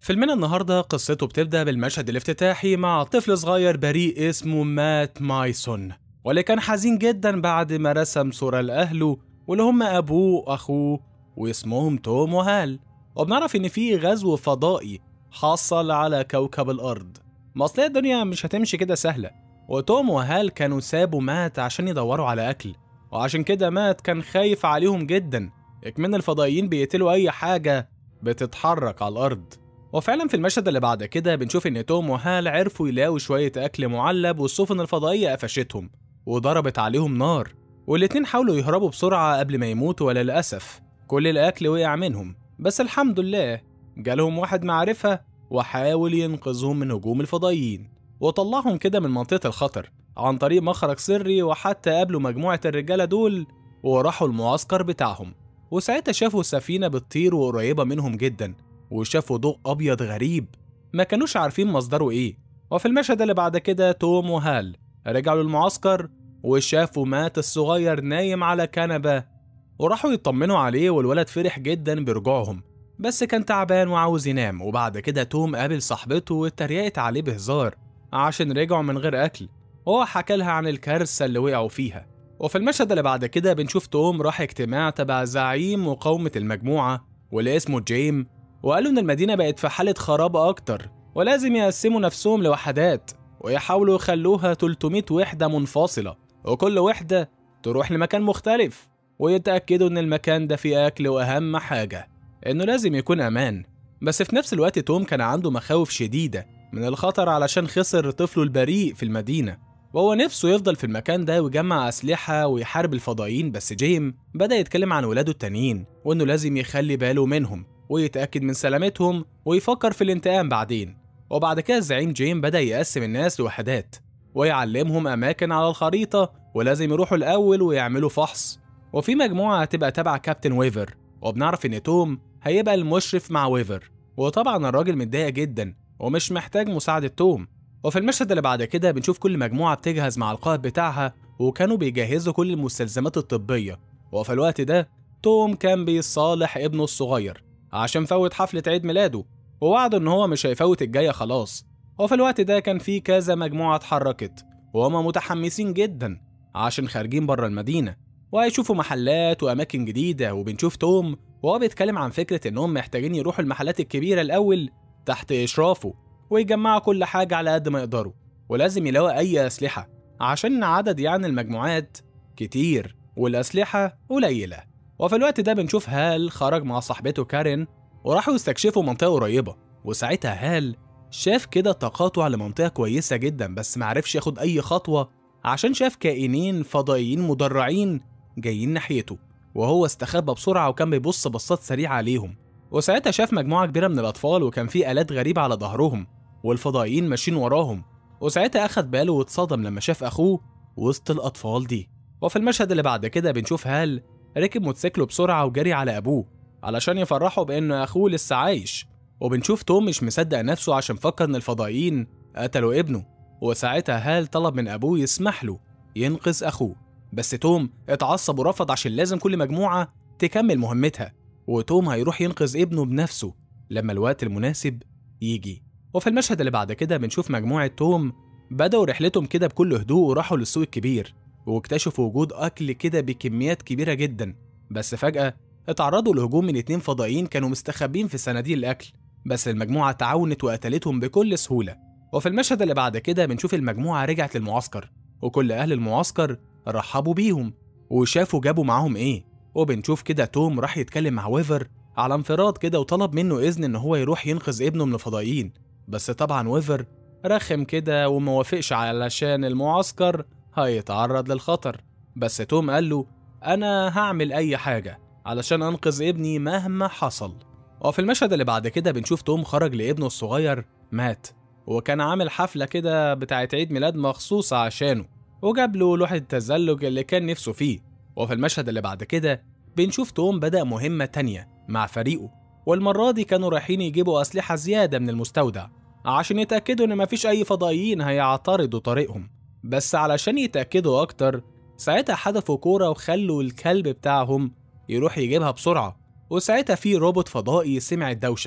فيلمنا النهارده قصته بتبدأ بالمشهد الافتتاحي مع طفل صغير بريء اسمه مات مايسون واللي كان حزين جدا بعد ما رسم صورة لأهله واللي هم أبوه وأخوه واسمهم توم وهال وبنعرف إن في غزو فضائي حصل على كوكب الأرض ما أصل الدنيا مش هتمشي كده سهلة وتوم وهال كانوا سابوا مات عشان يدوروا على أكل وعشان كده مات كان خايف عليهم جدا إكمن الفضائيين بيقتلوا أي حاجة بتتحرك على الأرض وفعلا في المشهد اللي بعد كده بنشوف إن توم وهال عرفوا يلاقوا شوية أكل معلب والسفن الفضائية قفشتهم وضربت عليهم نار والاتنين حاولوا يهربوا بسرعة قبل ما يموتوا ولا للأسف كل الأكل وقع منهم بس الحمد لله جالهم واحد معرفة وحاول ينقذهم من هجوم الفضائيين وطلعهم كده من منطقة الخطر عن طريق مخرج سري وحتى قابلوا مجموعة الرجالة دول وراحوا المعسكر بتاعهم وساعتها شافوا سفينة بتطير وقريبة منهم جدا وشافوا ضوء أبيض غريب ما كانوش عارفين مصدره إيه وفي المشهد اللي بعد كده توم وهال رجعوا للمعسكر وشافوا مات الصغير نايم على كنبة وراحوا يطمنوا عليه والولد فرح جدا برجوعهم بس كان تعبان وعاوز ينام وبعد كده توم قابل صاحبته واتريقت عليه بهزار عشان رجعوا من غير أكل وهو حكى لها عن الكارثة اللي وقعوا فيها وفي المشهد اللي بعد كده بنشوف توم راح اجتماع تبع زعيم مقاومة المجموعة واللي اسمه جيم وقالوا إن المدينة بقت في حالة خراب أكتر ولازم يقسموا نفسهم لوحدات ويحاولوا يخلوها 300 وحدة منفصلة وكل وحدة تروح لمكان مختلف ويتأكدوا إن المكان ده فيه أكل وأهم حاجة إنه لازم يكون أمان بس في نفس الوقت توم كان عنده مخاوف شديدة من الخطر علشان خسر طفله البريء في المدينة وهو نفسه يفضل في المكان ده ويجمع أسلحة ويحارب الفضائيين بس جيم بدأ يتكلم عن ولاده التانيين وإنه لازم يخلي باله منهم ويتأكد من سلامتهم ويفكر في الانتقام بعدين وبعد كده الزعيم جيم بدأ يقسم الناس لوحدات ويعلمهم أماكن على الخريطة ولازم يروحوا الأول ويعملوا فحص وفي مجموعة هتبقى تبع كابتن ويفر وبنعرف إن توم هيبقى المشرف مع ويفر وطبعا الراجل متضايق جدا ومش محتاج مساعدة توم وفي المشهد اللي بعد كده بنشوف كل مجموعة بتجهز مع القائد بتاعها وكانوا بيجهزوا كل المستلزمات الطبية وفي الوقت ده توم كان بيصالح ابنه الصغير عشان فوت حفلة عيد ميلاده ووعده إن هو مش هيفوت الجاية خلاص وفي الوقت ده كان في كذا مجموعة اتحركت وهما متحمسين جدا عشان خارجين بره المدينة وهيشوفوا محلات وأماكن جديدة وبنشوف توم وهو بيتكلم عن فكرة إنهم محتاجين يروحوا المحلات الكبيرة الأول تحت إشرافه ويجمعوا كل حاجة على قد ما يقدروا ولازم يلاقوا أي أسلحة عشان عدد يعني المجموعات كتير والأسلحة قليلة وفي الوقت ده بنشوف هال خرج مع صاحبته كارين وراحوا يستكشفوا منطقة قريبة وساعتها هال شاف كده تقاطع لمنطقة كويسة جدا بس معرفش ياخد أي خطوة عشان شاف كائنين فضائيين مدرعين جايين ناحيته وهو استخبى بسرعة وكان بيبص بصات سريعة عليهم وساعتها شاف مجموعة كبيرة من الأطفال وكان في آلات غريبة على ظهرهم والفضائيين ماشيين وراهم وساعتها أخد باله واتصدم لما شاف أخوه وسط الأطفال دي وفي المشهد اللي بعد كده بنشوف هال ركب موتوسيكله بسرعة وجري على أبوه علشان يفرحه بإن أخوه لسه عايش وبنشوف توم مش مصدق نفسه عشان فكر إن الفضائيين قتلوا ابنه وساعتها هال طلب من أبوه يسمح له ينقذ أخوه بس توم اتعصب ورفض عشان لازم كل مجموعة تكمل مهمتها وتوم هيروح ينقذ ابنه بنفسه لما الوقت المناسب يجي وفي المشهد اللي بعد كده بنشوف مجموعة توم بدأوا رحلتهم كده بكل هدوء وراحوا للسوق الكبير واكتشفوا وجود أكل كده بكميات كبيرة جدا بس فجأة اتعرضوا لهجوم من اتنين فضائيين كانوا مستخبين في صناديق الأكل بس المجموعة تعاونت وقتلتهم بكل سهولة وفي المشهد اللي بعد كده بنشوف المجموعة رجعت للمعسكر وكل أهل المعسكر رحبوا بيهم وشافوا جابوا معاهم إيه وبنشوف كده توم راح يتكلم مع ويفر على انفراد كده وطلب منه إذن إن هو يروح ينقذ ابنه من الفضائيين بس طبعا ويفر رخم كده وما وافقش علشان المعسكر هيتعرض للخطر بس توم قال له أنا هعمل أي حاجة علشان أنقذ ابني مهما حصل وفي المشهد اللي بعد كده بنشوف توم خرج لابنه الصغير مات وكان عامل حفلة كده بتاعت عيد ميلاد مخصوصة عشانه وجاب له لوحة التزلج اللي كان نفسه فيه وفي المشهد اللي بعد كده بنشوف توم بدأ مهمة تانية مع فريقه والمرة دي كانوا رايحين يجيبوا أسلحة زيادة من المستودع عشان يتأكدوا إن مفيش أي فضائيين هيعترضوا طريقهم بس علشان يتأكدوا أكتر ساعتها حدفوا كورة وخلوا الكلب بتاعهم يروح يجيبها بسرعة وساعتها في روبوت فضائي سمع الدوشة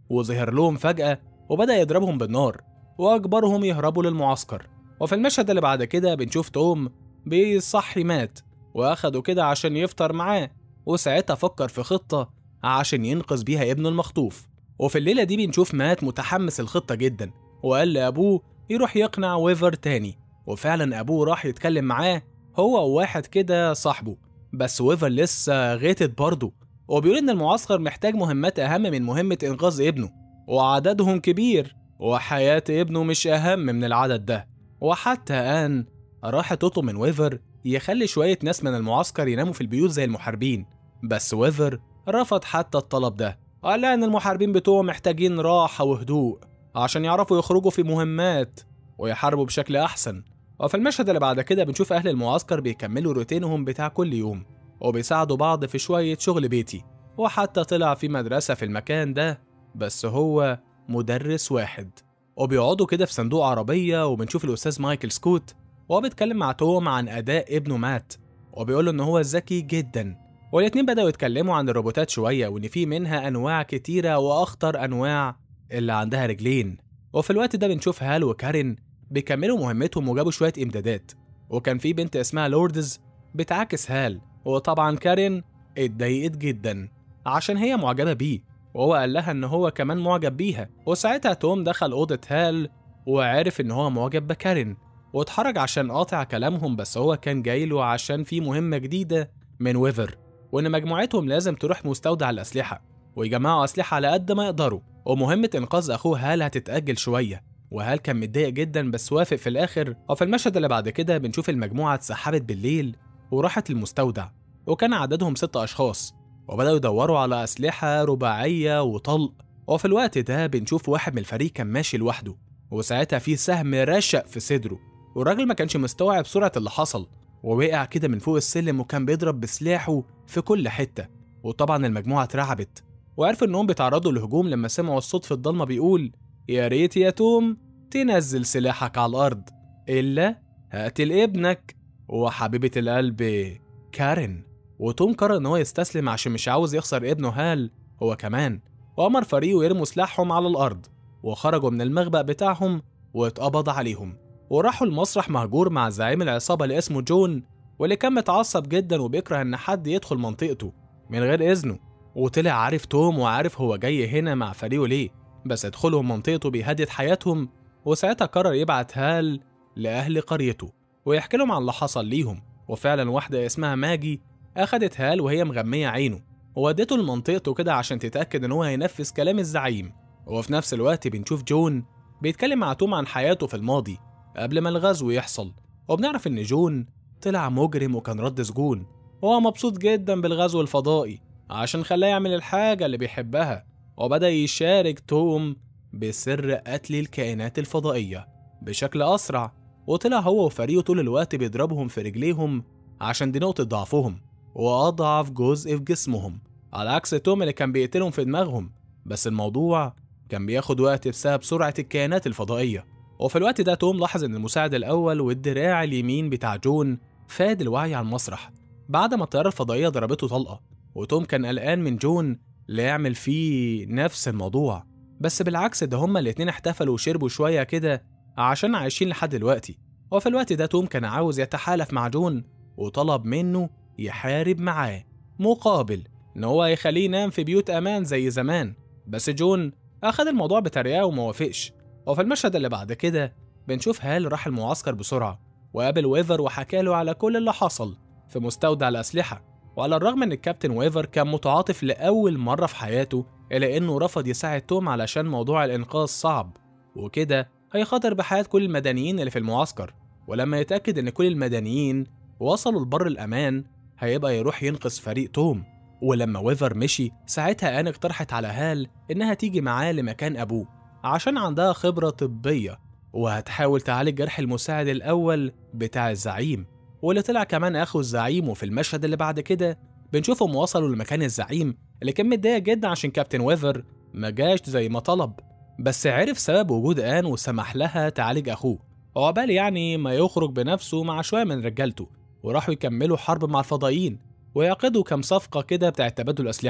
وظهر لهم فجأة وبدأ يضربهم بالنار وأجبرهم يهربوا للمعسكر وفي المشهد اللي بعد كده بنشوف توم بيصحي مات وأخده كده عشان يفطر معاه وساعتها فكر في خطة عشان ينقذ بيها ابنه المخطوف وفي الليلة دي بنشوف مات متحمس الخطة جدا وقال لأبوه يروح يقنع ويفر تاني وفعلا أبوه راح يتكلم معاه هو وواحد كده صاحبه بس ويفر لسه غيتت برضه وبيقول إن المعسكر محتاج مهمات أهم من مهمة إنقاذ ابنه وعددهم كبير وحياة ابنه مش أهم من العدد ده وحتى آن راح تطلب من ويفر يخلي شوية ناس من المعسكر يناموا في البيوت زي المحاربين بس ويفر رفض حتى الطلب ده قال لها إن المحاربين بتوعه محتاجين راحة وهدوء عشان يعرفوا يخرجوا في مهمات ويحاربوا بشكل أحسن وفي المشهد اللي بعد كده بنشوف أهل المعسكر بيكملوا روتينهم بتاع كل يوم وبيساعدوا بعض في شوية شغل بيتي وحتى طلع في مدرسة في المكان ده بس هو مدرس واحد وبيقعدوا كده في صندوق عربية وبنشوف الأستاذ مايكل سكوت وهو بيتكلم مع توم عن أداء ابنه مات وبيقوله إن هو ذكي جدا والاتنين بدأوا يتكلموا عن الروبوتات شوية وإن في منها أنواع كتيرة وأخطر أنواع اللي عندها رجلين وفي الوقت ده بنشوف هال وكارين بيكملوا مهمتهم وجابوا شوية إمدادات وكان في بنت اسمها لوردز بتعاكس هال وطبعا كارين اتضايقت جدا عشان هي معجبة بيه وهو قال لها إن هو كمان معجب بيها وساعتها توم دخل أوضة هال وعرف إن هو معجب بكارين واتحرج عشان قاطع كلامهم بس هو كان جاي له عشان في مهمة جديدة من ويفر وإن مجموعتهم لازم تروح مستودع الأسلحة ويجمعوا أسلحة على قد ما يقدروا ومهمة إنقاذ أخوه هال هتتأجل شوية وهال كان متضايق جدا بس وافق في الآخر وفي المشهد اللي بعد كده بنشوف المجموعة اتسحبت بالليل وراحت المستودع وكان عددهم ست أشخاص وبدأوا يدوروا على أسلحة رباعية وطلق وفي الوقت ده بنشوف واحد من الفريق كان ماشي لوحده وساعتها في سهم رشق في صدره والراجل ما كانش مستوعب سرعة اللي حصل ووقع كده من فوق السلم وكان بيضرب بسلاحه في كل حتة وطبعا المجموعة اترعبت وعرفوا انهم بيتعرضوا لهجوم لما سمعوا الصوت في الضلمة بيقول يا ريت يا توم تنزل سلاحك على الأرض إلا هقتل ابنك وحبيبة القلب كارين وتوم قرر ان هو يستسلم عشان مش عاوز يخسر ابنه هال هو كمان وأمر فريقه يرموا سلاحهم على الأرض وخرجوا من المخبأ بتاعهم واتقبض عليهم وراحوا المسرح مهجور مع زعيم العصابة اللي اسمه جون واللي كان متعصب جدا وبيكره إن حد يدخل منطقته من غير إذنه وطلع عارف توم وعارف هو جاي هنا مع فريقه ليه بس ادخلهم منطقته بيهدد حياتهم وساعتها قرر يبعت هال لأهل قريته ويحكي لهم عن اللي حصل ليهم وفعلا واحدة اسمها ماجي أخدت هال وهي مغمية عينه وودته لمنطقته كده عشان تتأكد إن هو هينفذ كلام الزعيم وفي نفس الوقت بنشوف جون بيتكلم مع توم عن حياته في الماضي قبل ما الغزو يحصل وبنعرف إن جون طلع مجرم وكان رد سجون وهو مبسوط جدا بالغزو الفضائي عشان خلاه يعمل الحاجة اللي بيحبها وبدأ يشارك توم بسر قتل الكائنات الفضائية بشكل أسرع وطلع هو وفريقه طول الوقت بيضربهم في رجليهم عشان دي نقطة ضعفهم وأضعف جزء في جسمهم على عكس توم اللي كان بيقتلهم في دماغهم بس الموضوع كان بياخد وقت بسبب سرعة الكائنات الفضائية وفي الوقت ده توم لاحظ إن المساعد الأول والدراع اليمين بتاع جون فاد الوعي على المسرح بعد ما الطيارة الفضائية ضربته طلقة وتوم كان قلقان من جون لا يعمل فيه نفس الموضوع بس بالعكس ده هما الاتنين احتفلوا وشربوا شوية كده عشان عايشين لحد دلوقتي وفي الوقت ده توم كان عاوز يتحالف مع جون وطلب منه يحارب معاه مقابل ان هو يخليه ينام في بيوت امان زي زمان بس جون اخد الموضوع بطريقه وما وافقش وفي المشهد اللي بعد كده بنشوف هال راح المعسكر بسرعه وقابل ويفر وحكى له على كل اللي حصل في مستودع الاسلحه وعلى الرغم ان الكابتن ويفر كان متعاطف لاول مره في حياته الا انه رفض يساعد توم علشان موضوع الانقاذ صعب وكده هيخاطر بحياه كل المدنيين اللي في المعسكر ولما يتاكد ان كل المدنيين وصلوا لبر الامان هيبقى يروح ينقذ فريق توم ولما ويفر مشي ساعتها آن اقترحت على هال إنها تيجي معاه لمكان أبوه عشان عندها خبرة طبية وهتحاول تعالج جرح المساعد الأول بتاع الزعيم واللي طلع كمان أخو الزعيم وفي المشهد اللي بعد كده بنشوفهم وصلوا لمكان الزعيم اللي كان متضايق جدا عشان كابتن ويفر ما جاش زي ما طلب بس عرف سبب وجود آن وسمح لها تعالج أخوه وعقبال يعني ما يخرج بنفسه مع شوية من رجالته وراحوا يكملوا حرب مع الفضائيين ويعقدوا كام صفقة كده بتاعت تبادل أسلحة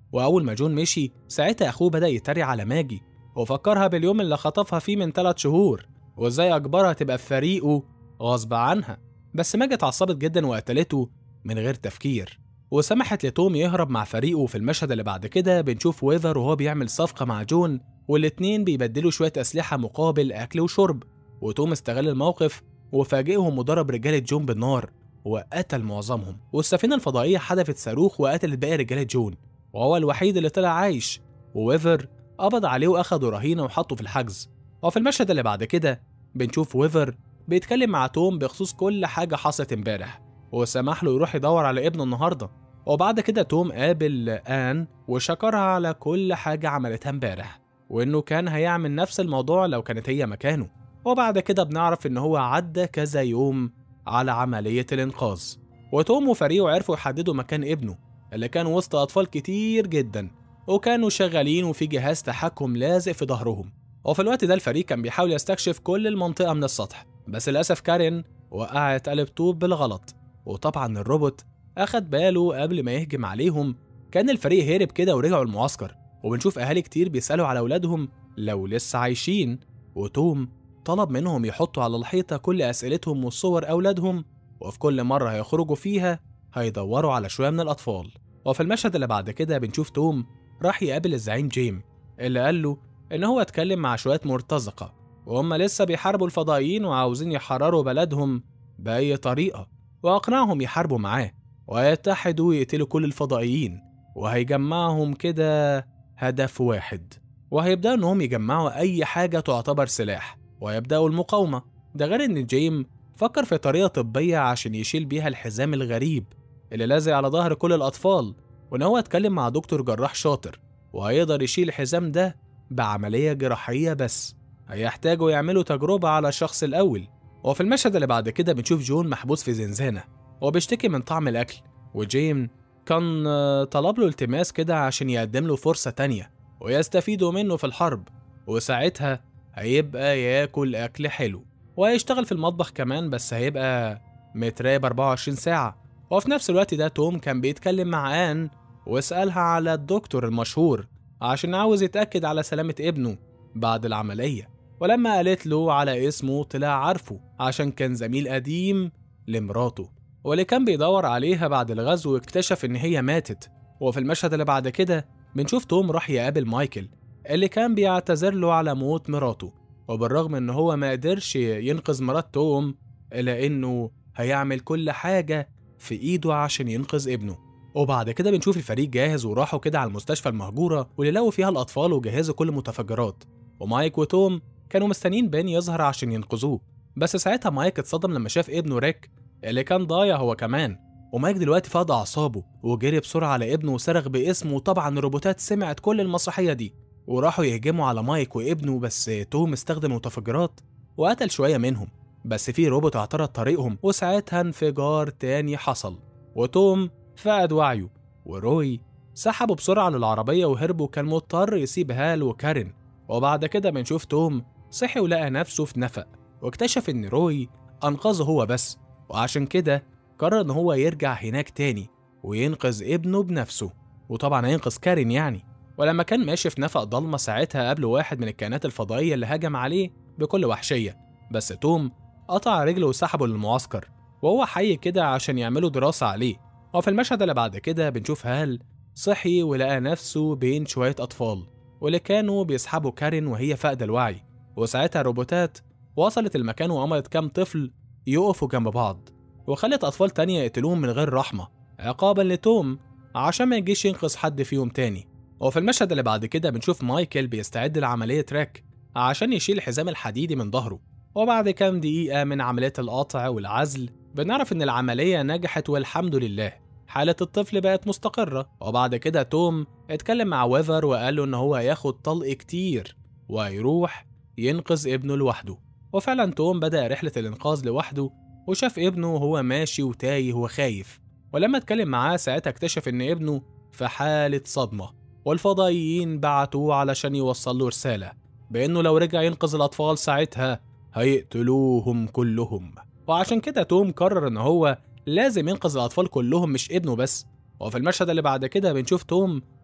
وأول ما جون مشي ساعتها أخوه بدأ يتريق على ماجي وفكرها باليوم اللي خطفها فيه من ثلاث شهور وإزاي أجبرها تبقى في فريقه غصب عنها بس ماجي اتعصبت جدا وقتلته من غير تفكير وسمحت لتوم يهرب مع فريقه في المشهد اللي بعد كده بنشوف ويذر وهو بيعمل صفقة مع جون والاتنين بيبدلوا شوية أسلحة مقابل أكل وشرب وتوم استغل الموقف وفاجئهم وضرب رجالة جون بالنار وقتل معظمهم والسفينة الفضائية حدفت صاروخ وقتلت باقي رجالة جون وهو الوحيد اللي طلع عايش وويفر قبض عليه وأخده رهينة وحطه في الحجز وفي المشهد اللي بعد كده بنشوف ويفر بيتكلم مع توم بخصوص كل حاجة حصلت امبارح وسمح له يروح يدور على ابنه النهارده وبعد كده توم قابل آن وشكرها على كل حاجة عملتها امبارح وإنه كان هيعمل نفس الموضوع لو كانت هي مكانه وبعد كده بنعرف إن هو عدى كذا يوم على عملية الإنقاذ وتوم وفريقه عرفوا يحددوا مكان ابنه اللي كان وسط أطفال كتير جدا وكانوا شغالين وفي جهاز تحكم لازق في ظهرهم وفي الوقت ده الفريق كان بيحاول يستكشف كل المنطقة من السطح بس للأسف كارين وقعت قلب طوب بالغلط وطبعا الروبوت أخد باله قبل ما يهجم عليهم كان الفريق هرب كده ورجعوا المعسكر وبنشوف أهالي كتير بيسألوا على أولادهم لو لسه عايشين وتوم طلب منهم يحطوا على الحيطة كل أسئلتهم وصور أولادهم وفي كل مرة هيخرجوا فيها هيدوروا على شوية من الأطفال وفي المشهد اللي بعد كده بنشوف توم راح يقابل الزعيم جيم اللي قال له إن هو اتكلم مع شوية مرتزقة وهم لسه بيحاربوا الفضائيين وعاوزين يحرروا بلدهم بأي طريقة وأقنعهم يحاربوا معاه ويتحدوا ويقتلوا كل الفضائيين وهيجمعهم كده هدف واحد وهيبدأوا إنهم يجمعوا أي حاجة تعتبر سلاح ويبدأوا المقاومة ده غير إن جيم فكر في طريقة طبية عشان يشيل بيها الحزام الغريب اللي لازق على ظهر كل الأطفال وإن هو اتكلم مع دكتور جراح شاطر وهيقدر يشيل الحزام ده بعملية جراحية بس هيحتاجوا يعملوا تجربة على الشخص الأول وفي المشهد اللي بعد كده بنشوف جون محبوس في زنزانة وبيشتكي من طعم الأكل وجيم كان طلب له التماس كده عشان يقدم له فرصة تانية ويستفيدوا منه في الحرب وساعتها هيبقى ياكل أكل حلو وهيشتغل في المطبخ كمان بس هيبقى متراقب 24 ساعة وفي نفس الوقت ده توم كان بيتكلم مع آن وسألها على الدكتور المشهور عشان عاوز يتأكد على سلامة ابنه بعد العملية ولما قالت له على اسمه طلع عارفه عشان كان زميل قديم لمراته واللي كان بيدور عليها بعد الغزو واكتشف إن هي ماتت وفي المشهد اللي بعد كده بنشوف توم راح يقابل مايكل اللي كان بيعتذر له على موت مراته وبالرغم إن هو ما قدرش ينقذ مرات توم إلا إنه هيعمل كل حاجة في إيده عشان ينقذ ابنه وبعد كده بنشوف الفريق جاهز وراحوا كده على المستشفى المهجورة واللي لقوا فيها الأطفال وجهزوا كل المتفجرات ومايك وتوم كانوا مستنيين بين يظهر عشان ينقذوه بس ساعتها مايك اتصدم لما شاف ابنه ريك اللي كان ضايع هو كمان ومايك دلوقتي فقد أعصابه وجري بسرعة على ابنه وصرخ باسمه وطبعا الروبوتات سمعت كل المسرحية دي وراحوا يهجموا على مايك وابنه بس توم استخدم متفجرات وقتل شوية منهم بس في روبوت اعترض طريقهم وساعتها انفجار تاني حصل وتوم فقد وعيه وروي سحبوا بسرعة للعربية وهربوا كان مضطر يسيب هال وكارين وبعد كده بنشوف توم صحي ولقى نفسه في نفق واكتشف إن روي أنقذه هو بس وعشان كده قرر إن هو يرجع هناك تاني وينقذ ابنه بنفسه وطبعا هينقذ كارين يعني ولما كان ماشي في نفق ضلمة ساعتها قابله واحد من الكائنات الفضائية اللي هجم عليه بكل وحشية بس توم قطع رجله وسحبه للمعسكر وهو حي كده عشان يعملوا دراسة عليه وفي المشهد اللي بعد كده بنشوف هال صحي ولقى نفسه بين شوية أطفال واللي كانوا بيسحبوا كارين وهي فاقدة الوعي وساعتها الروبوتات وصلت المكان وأمرت كام طفل يقفوا جنب بعض وخلت أطفال تانية يقتلوهم من غير رحمة عقابا لتوم عشان ما يجيش ينقذ حد فيهم تاني وفي المشهد اللي بعد كده بنشوف مايكل بيستعد لعملية تراك عشان يشيل الحزام الحديدي من ظهره وبعد كام دقيقة من عملية القطع والعزل بنعرف إن العملية نجحت والحمد لله حالة الطفل بقت مستقرة وبعد كده توم اتكلم مع ويفر وقال له إن هو هياخد طلق كتير وهيروح ينقذ ابنه لوحده وفعلا توم بدأ رحلة الإنقاذ لوحده وشاف ابنه وهو ماشي وتايه وخايف ولما اتكلم معاه ساعتها اكتشف إن ابنه في حالة صدمة والفضائيين بعتوه علشان يوصل له رسالة بإنه لو رجع ينقذ الأطفال ساعتها هيقتلوهم كلهم وعشان كده توم قرر إن هو لازم ينقذ الأطفال كلهم مش ابنه بس وفي المشهد اللي بعد كده بنشوف توم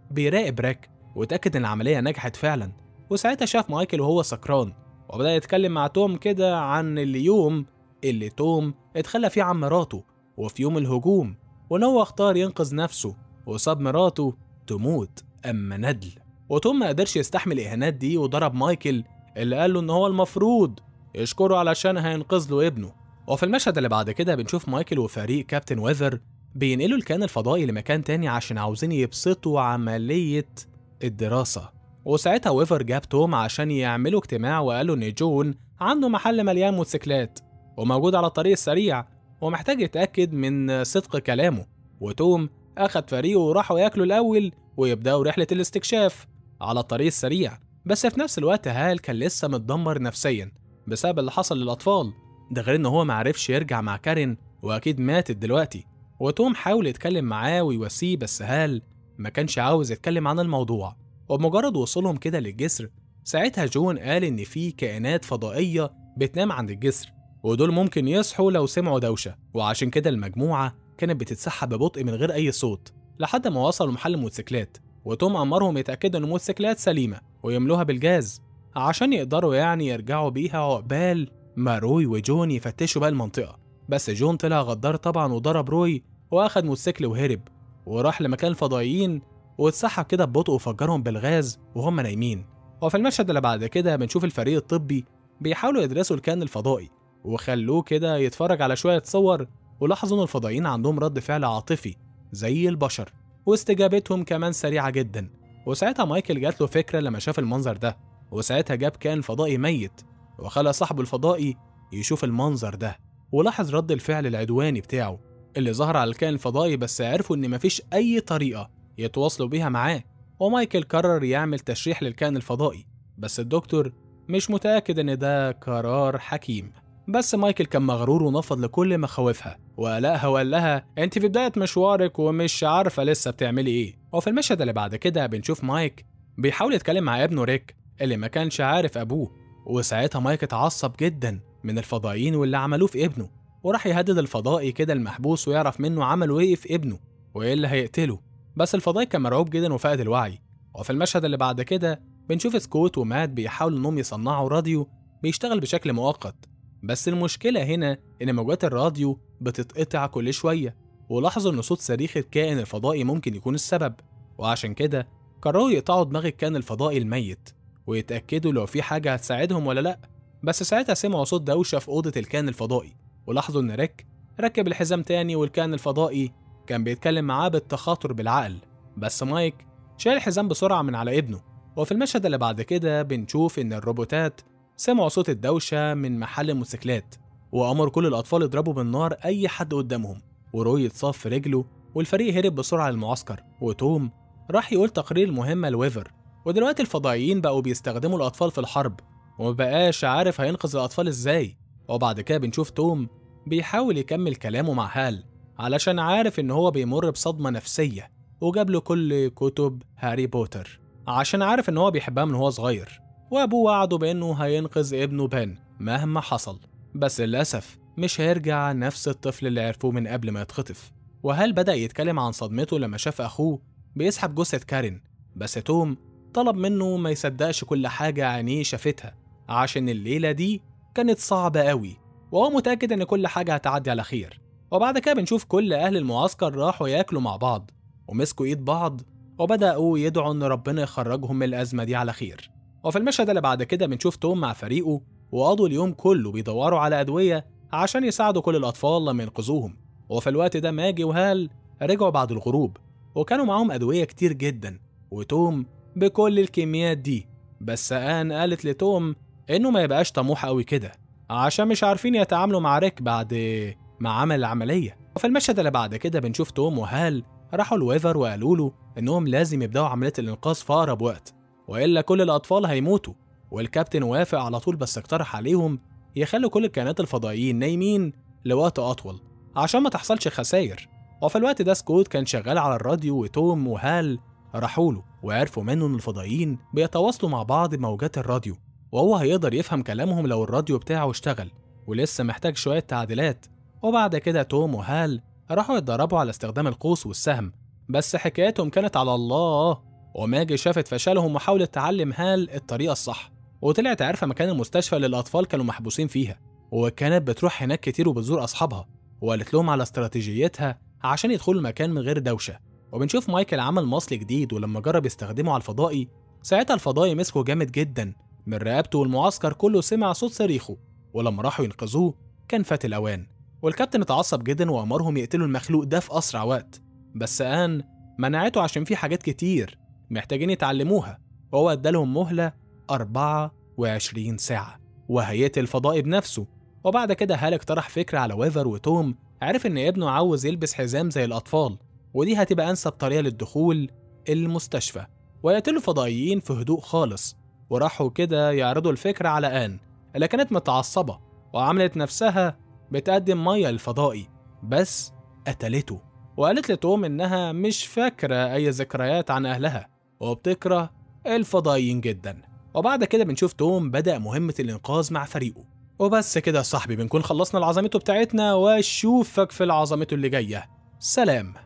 بيراقب ريك وتأكد إن العملية نجحت فعلا وساعتها شاف مايكل وهو سكران وبدأ يتكلم مع توم كده عن اليوم اللي توم اتخلى فيه عن مراته وفي يوم الهجوم وإن هو اختار ينقذ نفسه وصاب مراته تموت أما ندل وتوم ما قدرش يستحمل الإهانات دي وضرب مايكل اللي قال له إن هو المفروض يشكره علشان هينقذ له ابنه وفي المشهد اللي بعد كده بنشوف مايكل وفريق كابتن ويذر بينقلوا الكيان الفضائي لمكان تاني عشان عاوزين يبسطوا عملية الدراسة وساعتها ويفر جاب توم عشان يعملوا اجتماع وقالوا إن جون عنده محل مليان موتوسيكلات وموجود على الطريق السريع ومحتاج يتأكد من صدق كلامه وتوم أخد فريقه وراحوا ياكلوا الأول ويبدأوا رحلة الاستكشاف على الطريق السريع بس في نفس الوقت هال كان لسه متدمر نفسيا بسبب اللي حصل للأطفال ده غير إن هو معرفش يرجع مع كارين وأكيد ماتت دلوقتي وتوم حاول يتكلم معاه ويواسيه بس هال ما كانش عاوز يتكلم عن الموضوع وبمجرد وصولهم كده للجسر ساعتها جون قال إن في كائنات فضائية بتنام عند الجسر ودول ممكن يصحوا لو سمعوا دوشة وعشان كده المجموعة كانت بتتسحب ببطء من غير أي صوت لحد ما وصلوا محل موتوسيكلات وتوم أمرهم يتأكدوا إن الموتوسيكلات سليمة ويملوها بالجاز عشان يقدروا يعني يرجعوا بيها عقبال ما روي وجون يفتشوا بقى المنطقة بس جون طلع غدار طبعا وضرب روي وأخد موتوسيكل وهرب وراح لمكان الفضائيين واتسحب كده ببطء وفجرهم بالغاز وهم نايمين وفي المشهد اللي بعد كده بنشوف الفريق الطبي بيحاولوا يدرسوا الكائن الفضائي وخلوه كده يتفرج على شوية صور ولاحظوا إن الفضائيين عندهم رد فعل عاطفي زي البشر واستجابتهم كمان سريعة جدا وساعتها مايكل جات له فكرة لما شاف المنظر ده وساعتها جاب كائن فضائي ميت وخلى صاحبه الفضائي يشوف المنظر ده ولاحظ رد الفعل العدواني بتاعه اللي ظهر على الكائن الفضائي بس عرفوا إن مفيش أي طريقة يتواصلوا بيها معاه ومايكل قرر يعمل تشريح للكائن الفضائي بس الدكتور مش متأكد إن ده قرار حكيم بس مايكل كان مغرور ونفض لكل مخاوفها وقلقها وقال لها انت في بداية مشوارك ومش عارفة لسه بتعملي ايه وفي المشهد اللي بعد كده بنشوف مايك بيحاول يتكلم مع ابنه ريك اللي ما كانش عارف ابوه وساعتها مايك اتعصب جدا من الفضائيين واللي عملوه في ابنه وراح يهدد الفضائي كده المحبوس ويعرف منه عملوا ايه في ابنه وايه اللي هيقتله بس الفضائي كان مرعوب جدا وفقد الوعي وفي المشهد اللي بعد كده بنشوف سكوت ومات بيحاولوا انهم يصنعوا راديو بيشتغل بشكل مؤقت بس المشكلة هنا إن موجات الراديو بتتقطع كل شوية ولاحظوا إن صوت صريخ الكائن الفضائي ممكن يكون السبب وعشان كده قرروا يقطعوا دماغ الكائن الفضائي الميت ويتأكدوا لو في حاجة هتساعدهم ولا لأ بس ساعتها سمعوا صوت دوشة في أوضة الكائن الفضائي ولاحظوا إن ريك ركب الحزام تاني والكائن الفضائي كان بيتكلم معاه بالتخاطر بالعقل بس مايك شال الحزام بسرعة من على ابنه وفي المشهد اللي بعد كده بنشوف إن الروبوتات سمعوا صوت الدوشة من محل الموتوسيكلات وأمر كل الأطفال يضربوا بالنار أي حد قدامهم وروي اتصاب في رجله والفريق هرب بسرعة للمعسكر وتوم راح يقول تقرير مهمة لويفر ودلوقتي الفضائيين بقوا بيستخدموا الأطفال في الحرب ومبقاش عارف هينقذ الأطفال إزاي وبعد كده بنشوف توم بيحاول يكمل كلامه مع هال علشان عارف إن هو بيمر بصدمة نفسية وجاب له كل كتب هاري بوتر عشان عارف إن هو بيحبها من هو صغير وأبوه وعده بإنه هينقذ ابنه بن مهما حصل بس للأسف مش هيرجع نفس الطفل اللي عرفوه من قبل ما يتخطف وهل بدأ يتكلم عن صدمته لما شاف أخوه بيسحب جثة كارين بس توم طلب منه ما يصدقش كل حاجة عينيه شافتها عشان الليلة دي كانت صعبة قوي وهو متأكد إن كل حاجة هتعدي على خير وبعد كده بنشوف كل أهل المعسكر راحوا ياكلوا مع بعض ومسكوا إيد بعض وبدأوا يدعوا إن ربنا يخرجهم من الأزمة دي على خير وفي المشهد اللي بعد كده بنشوف توم مع فريقه وقضوا اليوم كله بيدوروا على أدوية عشان يساعدوا كل الأطفال لما ينقذوهم وفي الوقت ده ماجي وهال رجعوا بعد الغروب وكانوا معاهم أدوية كتير جدا وتوم بكل الكميات دي بس آن قالت لتوم إنه ما يبقاش طموح قوي كده عشان مش عارفين يتعاملوا مع ريك بعد ما عمل العملية وفي المشهد اللي بعد كده بنشوف توم وهال راحوا لويفر وقالوا له إنهم لازم يبدأوا عملية الإنقاذ في أقرب وقت وإلا كل الأطفال هيموتوا والكابتن وافق على طول بس اقترح عليهم يخلوا كل الكائنات الفضائيين نايمين لوقت أطول عشان ما تحصلش خساير وفي الوقت ده سكوت كان شغال على الراديو وتوم وهال راحوا له وعرفوا منه إن الفضائيين بيتواصلوا مع بعض بموجات الراديو وهو هيقدر يفهم كلامهم لو الراديو بتاعه اشتغل ولسه محتاج شوية تعديلات وبعد كده توم وهال راحوا يتدربوا على استخدام القوس والسهم بس حكايتهم كانت على الله وماجي شافت فشلهم وحاولت تعلم هال الطريقة الصح وطلعت عارفة مكان المستشفى اللي الأطفال كانوا محبوسين فيها وكانت بتروح هناك كتير وبتزور أصحابها وقالت لهم على استراتيجيتها عشان يدخلوا المكان من غير دوشة وبنشوف مايكل عمل مصل جديد ولما جرب يستخدمه على الفضائي ساعتها الفضائي مسكه جامد جدا من رقبته والمعسكر كله سمع صوت صريخه ولما راحوا ينقذوه كان فات الأوان والكابتن اتعصب جدا وأمرهم يقتلوا المخلوق ده في أسرع وقت بس آن منعته عشان في حاجات كتير محتاجين يتعلموها وهو ادالهم مهلة 24 ساعة وهيقتل الفضائي بنفسه وبعد كده هال اقترح فكرة على ويفر وتوم عرف إن ابنه عاوز يلبس حزام زي الأطفال ودي هتبقى أنسب طريقة للدخول المستشفى ويقتلوا الفضائيين في هدوء خالص وراحوا كده يعرضوا الفكرة على آن اللي كانت متعصبة وعملت نفسها بتقدم مية للفضائي بس قتلته وقالت لتوم إنها مش فاكرة أي ذكريات عن أهلها وبتكره الفضائيين جدا وبعد كده بنشوف توم بدأ مهمة الإنقاذ مع فريقه وبس كده يا صاحبي بنكون خلصنا العظمته بتاعتنا واشوفك في العظمته اللي جاية سلام